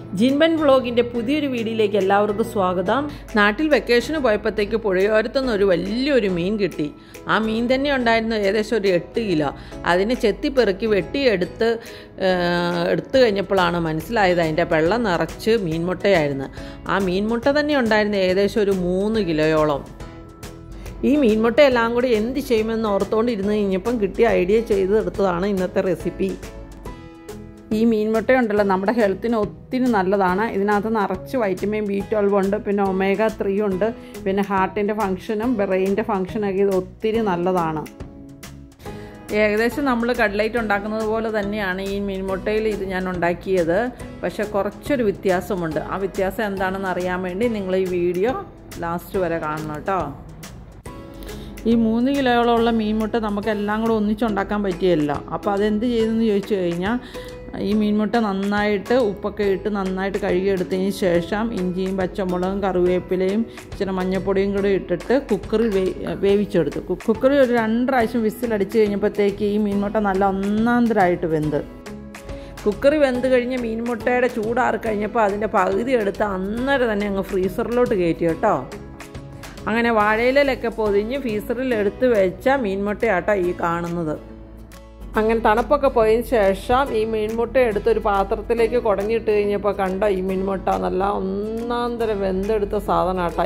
ജിൻബൻ വ്ളോഗിൻ്റെ പുതിയൊരു വീഡിയോയിലേക്ക് എല്ലാവർക്കും സ്വാഗതം നാട്ടിൽ വെക്കേഷന് പോയപ്പോഴത്തേക്ക് പുഴയോരത്തുനിന്ന് ഒരു വലിയൊരു മീൻ കിട്ടി ആ മീൻ തന്നെ ഉണ്ടായിരുന്നു ഏകദേശം ഒരു എട്ട് കിലോ അതിനെ ചെത്തിപ്പെറുക്കി വെട്ടിയെടുത്ത് ഏഹ്, എടുത്തു കഴിഞ്ഞപ്പോഴാണ് മനസ്സിലായത് അതിൻ്റെ വെള്ളം നിറച്ച് മീൻമുട്ടയായിരുന്നു ആ മീൻമുട്ട തന്നെ ഉണ്ടായിരുന്നു ഏകദേശം ഒരു മൂന്ന് കിലോയോളം ഈ മീൻമുട്ട എല്ലാം കൂടി എന്ത് ചെയ്യുമെന്ന് ഓർത്തുകൊണ്ടിരുന്ന് കഴിഞ്ഞപ്പം കിട്ടിയ ഐഡിയ ചെയ്തെടുത്തതാണ് ഇന്നത്തെ റെസിപ്പി ഈ മീൻമുട്ട ഉണ്ടല്ലോ നമ്മുടെ ഹെൽത്തിന് ഒത്തിരി നല്ലതാണ് ഇതിനകത്ത് നിറച്ച് വൈറ്റമിൻ ബി ട്വൽവ് ഉണ്ട് പിന്നെ ഒമേഗ ത്രീ ഉണ്ട് പിന്നെ ഹാർട്ടിൻ്റെ ഫങ്ഷനും ബ്രെയിനിൻ്റെ ഫങ്ഷനൊക്കെ ഇത് ഒത്തിരി നല്ലതാണ് ഏകദേശം നമ്മൾ കട്ട്ലൈറ്റ് ഉണ്ടാക്കുന്നത് പോലെ തന്നെയാണ് ഈ മീൻമുട്ടയിൽ ഇത് ഞാൻ ഉണ്ടാക്കിയത് പക്ഷെ കുറച്ചൊരു വ്യത്യാസമുണ്ട് ആ വ്യത്യാസം എന്താണെന്ന് അറിയാൻ വേണ്ടി നിങ്ങൾ ഈ വീഡിയോ ലാസ്റ്റ് വരെ കാണണം കേട്ടോ ഈ മൂന്ന് കിലോയോളമുള്ള മീൻമുട്ട നമുക്ക് എല്ലാം കൂടെ ഒന്നിച്ചുണ്ടാക്കാൻ പറ്റിയല്ല അപ്പോൾ അതെന്ത് ചെയ്തെന്ന് ചോദിച്ചു കഴിഞ്ഞാൽ ഈ മീൻമുട്ട നന്നായിട്ട് ഉപ്പൊക്കെ ഇട്ട് നന്നായിട്ട് കഴുകിയെടുത്തതിന് ശേഷം ഇഞ്ചിയും പച്ചമുളകും കറിവേപ്പിലയും ഇച്ചിരി മഞ്ഞൾപ്പൊടിയും കൂടി ഇട്ടിട്ട് കുക്കറിൽ വേ വേവിച്ചെടുത്തു കു- കുക്കറിൽ ഒരു രണ്ട് പ്രാവശ്യം വിസിലടിച്ച് കഴിഞ്ഞപ്പോഴത്തേക്ക് ഈ മീൻമുട്ട നല്ല ഒന്നാന്തരായിട്ട് വെന്ത് കുക്കറി വെന്ത് കഴിഞ്ഞ് മീൻമുട്ടയുടെ ചൂടാറി കഴിഞ്ഞപ്പോൾ അതിൻ്റെ പകുതി എടുത്ത് അന്നേരം തന്നെ അങ്ങ് ഫ്രീസറിലോട്ട് കയറ്റി കേട്ടോ അങ്ങനെ വാഴയിലൊക്കെ പൊതിഞ്ഞ് ഫ്രീസറിൽ എടുത്ത് വെച്ച മീൻമുട്ടയാട്ടോ ഈ കാണുന്നത് അങ്ങനെ തണുപ്പൊക്കെ പോയതിന് ശേഷം ഈ മീൻമുട്ട എടുത്ത് ഒരു പാത്രത്തിലേക്ക് കുടഞ്ഞിട്ട് കഴിഞ്ഞപ്പോൾ കണ്ട ഈ മീൻമുട്ട നല്ല ഒന്നാന്തരം വെന്തെടുത്ത സാധനമാട്ടാ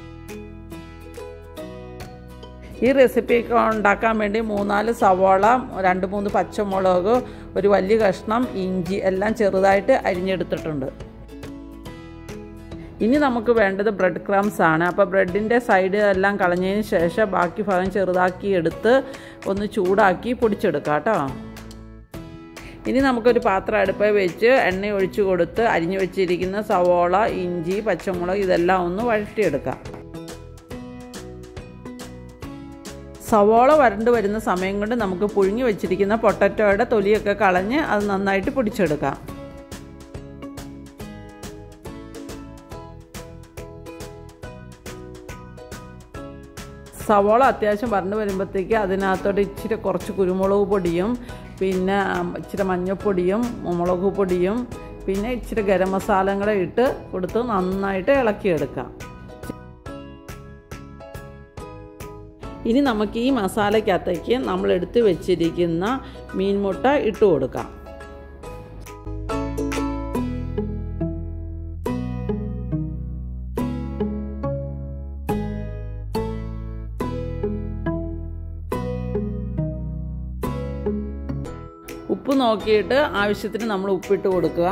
ഈ റെസിപ്പിയൊക്കെ ഉണ്ടാക്കാൻ വേണ്ടി മൂന്നാല് സവാള രണ്ട് മൂന്ന് പച്ചമുളക് ഒരു വലിയ കഷ്ണം ഇഞ്ചി എല്ലാം ചെറുതായിട്ട് അരിഞ്ഞെടുത്തിട്ടുണ്ട് ഇനി നമുക്ക് വേണ്ടത് ബ്രെഡ് ക്രംസ് ആണ് അപ്പോൾ ബ്രെഡിൻ്റെ സൈഡ് എല്ലാം കളഞ്ഞതിന് ശേഷം ബാക്കി ഭാഗം ചെറുതാക്കി എടുത്ത് ഒന്ന് ചൂടാക്കി പൊടിച്ചെടുക്കാം കേട്ടോ ഇനി നമുക്കൊരു പാത്രം അടുപ്പിൽ വെച്ച് എണ്ണ ഒഴിച്ചു കൊടുത്ത് അരിഞ്ഞു വെച്ചിരിക്കുന്ന സവോള ഇഞ്ചി പച്ചമുളക് ഇതെല്ലാം ഒന്ന് വഴറ്റിയെടുക്കാം സവോള വരണ്ട് വരുന്ന സമയം കൊണ്ട് നമുക്ക് പുഴുങ്ങി വെച്ചിരിക്കുന്ന പൊട്ടറ്റോയുടെ തൊലിയൊക്കെ കളഞ്ഞ് അത് നന്നായിട്ട് പൊടിച്ചെടുക്കാം സവോള അത്യാവശ്യം വരണ്ട് വരുമ്പോഴത്തേക്ക് അതിനകത്തോട്ട് ഇച്ചിരി കുറച്ച് കുരുമുളക് പൊടിയും പിന്നെ ഉം, ഇച്ചിരി മഞ്ഞൾപ്പൊടിയും മുളക് പൊടിയും പിന്നെ ഇച്ചിരി ഗരം മസാലയും കൂടെ ഇട്ട് കൊടുത്ത് നന്നായിട്ട് ഇളക്കിയെടുക്കാം ഇനി നമുക്ക് ഈ മസാലയ്ക്കകത്തേക്ക് നമ്മൾ എടുത്ത് വെച്ചിരിക്കുന്ന മീൻമുട്ട ഇട്ട് കൊടുക്കാം ഉപ്പ് നോക്കിയിട്ട് ആവശ്യത്തിന് നമ്മൾ ഉപ്പിട്ട് കൊടുക്കുക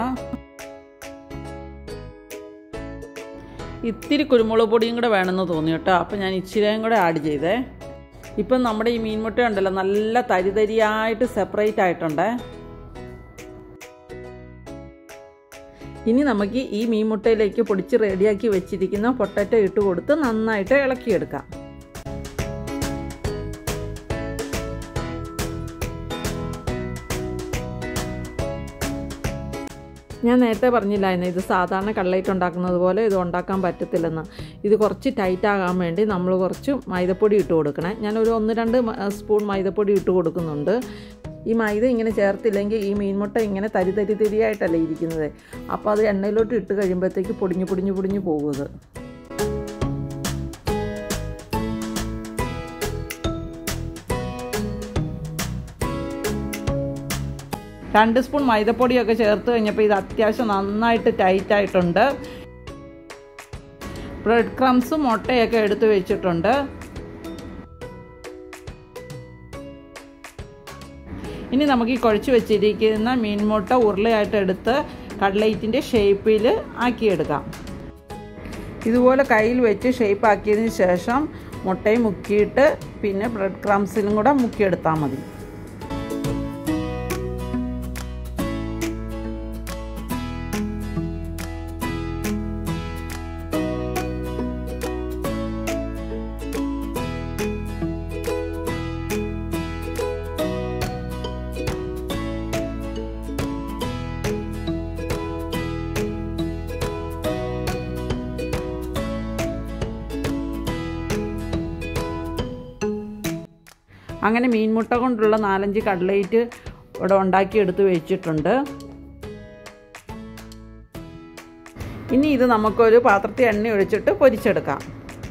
ഇത്തിരി കുരുമുളക് പൊടിയും കൂടെ വേണമെന്ന് തോന്നി കേട്ടോ അപ്പം ഞാൻ ഇച്ചിരിയും കൂടെ ആഡ് ചെയ്തേ ഇപ്പം നമ്മുടെ ഈ മീൻമുട്ട ഉണ്ടല്ലോ നല്ല തരിതരിയായിട്ട് സെപ്പറേറ്റ് ആയിട്ടുണ്ടേ ഇനി നമുക്ക് ഈ മീൻമുട്ടയിലേക്ക് പൊടിച്ച് റെഡിയാക്കി വെച്ചിരിക്കുന്ന പൊട്ടറ്റോ ഇട്ട് കൊടുത്ത് നന്നായിട്ട് ഇളക്കിയെടുക്കാം ഞാൻ നേരത്തെ പറഞ്ഞില്ലായിരുന്നു ഇത് സാധാരണ കട്ട്ലൈറ്റ് ഉണ്ടാക്കുന്നത് പോലെ ഇത് ഉണ്ടാക്കാൻ പറ്റത്തില്ലെന്ന് ഇത് കുറച്ച് ടൈറ്റ് ആകാൻ വേണ്ടി നമ്മൾ കുറച്ച് മൈദപ്പൊടി ഇട്ട് കൊടുക്കണേ ഞാനൊരു ഒന്ന് രണ്ട് മ- സ്പൂൺ മൈദപ്പൊടി ഇട്ട് കൊടുക്കുന്നുണ്ട് ഈ മൈദ ഇങ്ങനെ ചേർത്തില്ലെങ്കിൽ ഈ മീൻമുട്ട ഇങ്ങനെ തരി തരി തരിയായിട്ടല്ലേ ഇരിക്കുന്നത് അപ്പോൾ അത് എണ്ണയിലോട്ട് ഇട്ട് കഴിയുമ്പോഴത്തേക്ക് പൊടിഞ്ഞ് പൊടിഞ്ഞ് പൊടിഞ്ഞ് പോകുന്നത് രണ്ട് സ്പൂൺ മൈദപ്പൊടിയൊക്കെ ചേർത്ത് കഴിഞ്ഞപ്പോൾ ഇത് അത്യാവശ്യം നന്നായിട്ട് ടൈറ്റ് ആയിട്ടുണ്ട് ബ്രെഡ് ക്രംസും മുട്ടയൊക്കെ എടുത്ത് വെച്ചിട്ടുണ്ട് ഇനി നമുക്ക് ഈ കുഴച്ച് വെച്ചിരിക്കുന്ന മീൻമുട്ട ഉരുളയായിട്ട് എടുത്ത് കട്ട്ലൈറ്റിൻ്റെ ഷേപ്പിൽ ആക്കിയെടുക്കാം ഇതുപോലെ കയ്യിൽ വെച്ച് ഷേപ്പ് ആക്കിയതിന് ശേഷം മുട്ടയും മുക്കിയിട്ട് പിന്നെ ബ്രെഡ് ക്രംസിലും കൂടെ മുക്കിയെടുത്താൽ മതി അങ്ങനെ മീൻമുട്ട കൊണ്ടുള്ള നാലഞ്ച് കട്ട്ലേറ്റ് ഇവിടെ ഉണ്ടാക്കി എടുത്ത് വെച്ചിട്ടുണ്ട് ഇനി ഇത് നമുക്കൊരു പാത്രത്തിൽ എണ്ണ ഒഴിച്ചിട്ട് പൊരിച്ചെടുക്കാം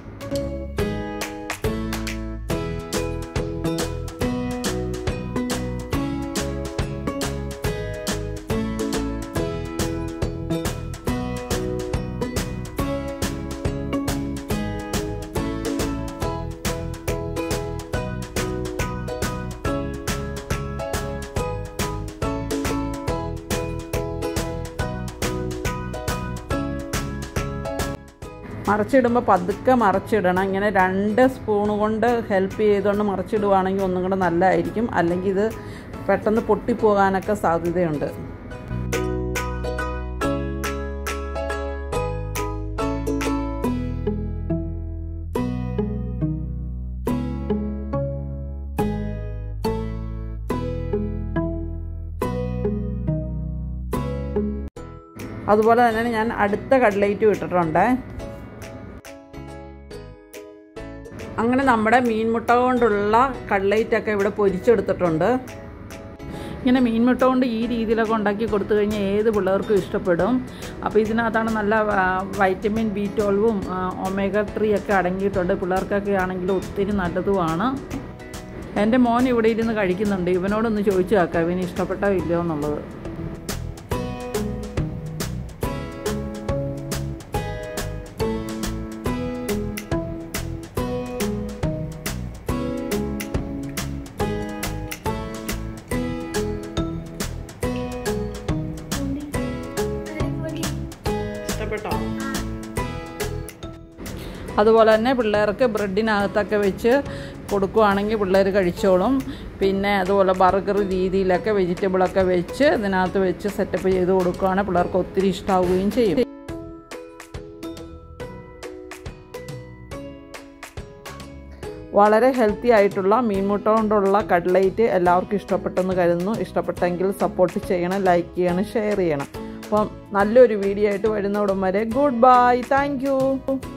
മറിച്ചിടുമ്പോൾ പതുക്കെ മറിച്ചിടണം ഇങ്ങനെ രണ്ട് സ്പൂൺ കൊണ്ട് ഹെൽപ്പ് ചെയ്തുകൊണ്ട് മറിച്ചിടുവാണെങ്കിൽ ഒന്നും കൂടെ നല്ലതായിരിക്കും അല്ലെങ്കിൽ ഇത് പെട്ടെന്ന് പൊട്ടിപ്പോകാനൊക്കെ സാധ്യതയുണ്ട് അതുപോലെ തന്നെ ഞാൻ അടുത്ത കട്ലേറ്റും ഇട്ടിട്ടുണ്ട് അങ്ങനെ നമ്മുടെ മീൻമുട്ട കൊണ്ടുള്ള കട്ലേറ്റൊക്കെ ഇവിടെ പൊരിച്ചെടുത്തിട്ടുണ്ട് ഇങ്ങനെ മീൻമുട്ട കൊണ്ട് ഈ രീതിയിലൊക്കെ ഉണ്ടാക്കി കൊടുത്തു കഴിഞ്ഞാൽ ഏത് പിള്ളേർക്കും ഇഷ്ടപ്പെടും അപ്പോൾ ഇതിനകത്താണ് നല്ല വൈറ്റമിൻ ബി ട്വൽവും ഒമേഗ ത്രീ ഒക്കെ അടങ്ങിയിട്ടുണ്ട് പിള്ളേർക്കൊക്കെ ആണെങ്കിൽ ഒത്തിരി നല്ലതുമാണ് എൻ്റെ മോൻ ഇവിടെ ഇരുന്ന് കഴിക്കുന്നുണ്ട് ഇവനോടൊന്ന് ചോദിച്ചു നോക്കാം ഇവന് ഇഷ്ടപ്പെട്ടോ ഇല്ലയോ എന്നുള്ളത് ഇഷ്ടപ്പെട്ടോ അതുപോലെ തന്നെ പിള്ളേർക്ക് ബ്രെഡിനകത്തൊക്കെ വെച്ച് കൊടുക്കുവാണെങ്കിൽ പിള്ളേർ കഴിച്ചോളും പിന്നെ അതുപോലെ ബർഗർ രീതിയിലൊക്കെ വെജിറ്റബിളൊക്കെ വെച്ച് ഇതിനകത്ത് വെച്ച് സെറ്റപ്പ് ചെയ്ത് കൊടുക്കുകയാണെങ്കിൽ പിള്ളേർക്ക് ഒത്തിരി ഇഷ്ടമാവുകയും ചെയ്യും വളരെ ഹെൽത്തി ആയിട്ടുള്ള മീൻമുട്ട കൊണ്ടുള്ള കട്ട്ലൈറ്റ് എല്ലാവർക്കും ഇഷ്ടപ്പെട്ടെന്ന് കരുതുന്നു ഇഷ്ടപ്പെട്ടെങ്കിൽ സപ്പോർട്ട് ചെയ്യണം ലൈക്ക് ചെയ്യണം ഷെയർ ചെയ്യണം അപ്പം നല്ലൊരു വീഡിയോ ആയിട്ട് വരുന്നോടും വരെ ഗുഡ് ബൈ താങ്ക്